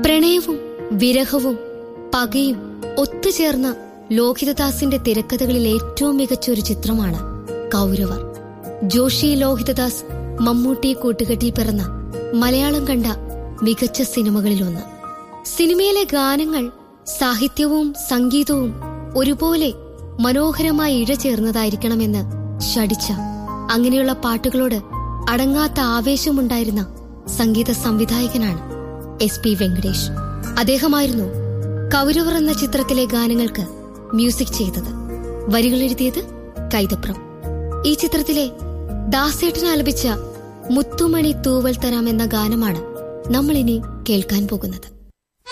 പ്രണയവും വിരഹവും പകയും ഒത്തുചേർന്ന ലോഹിതദാസിന്റെ തിരക്കഥകളിൽ ഏറ്റവും മികച്ച ഒരു ചിത്രമാണ് കൗരവർ ജോഷി ലോഹിതദാസ് മമ്മൂട്ടി കൂട്ടുകെട്ടിൽ പിറന്ന മലയാളം കണ്ട മികച്ച സിനിമകളിലൊന്ന് സിനിമയിലെ ഗാനങ്ങൾ സാഹിത്യവും സംഗീതവും ഒരുപോലെ മനോഹരമായി ഇഴചേർന്നതായിരിക്കണമെന്ന് ശടിച്ച അങ്ങനെയുള്ള പാട്ടുകളോട് അടങ്ങാത്ത ആവേശമുണ്ടായിരുന്ന സംഗീത സംവിധായകനാണ് എസ് പി വെങ്കടേഷ് അദ്ദേഹമായിരുന്നു കൗരവർ എന്ന ചിത്രത്തിലെ ഗാനങ്ങൾക്ക് മ്യൂസിക് ചെയ്തത് വരികൾ എഴുതിയത് കൈതപ്രം ഈ ചിത്രത്തിലെ ദാസേട്ടൻ ആലപിച്ച മുത്തുമണി തൂവൽ തരാം എന്ന ഗാനമാണ് നമ്മളിനി കേൾക്കാൻ പോകുന്നത്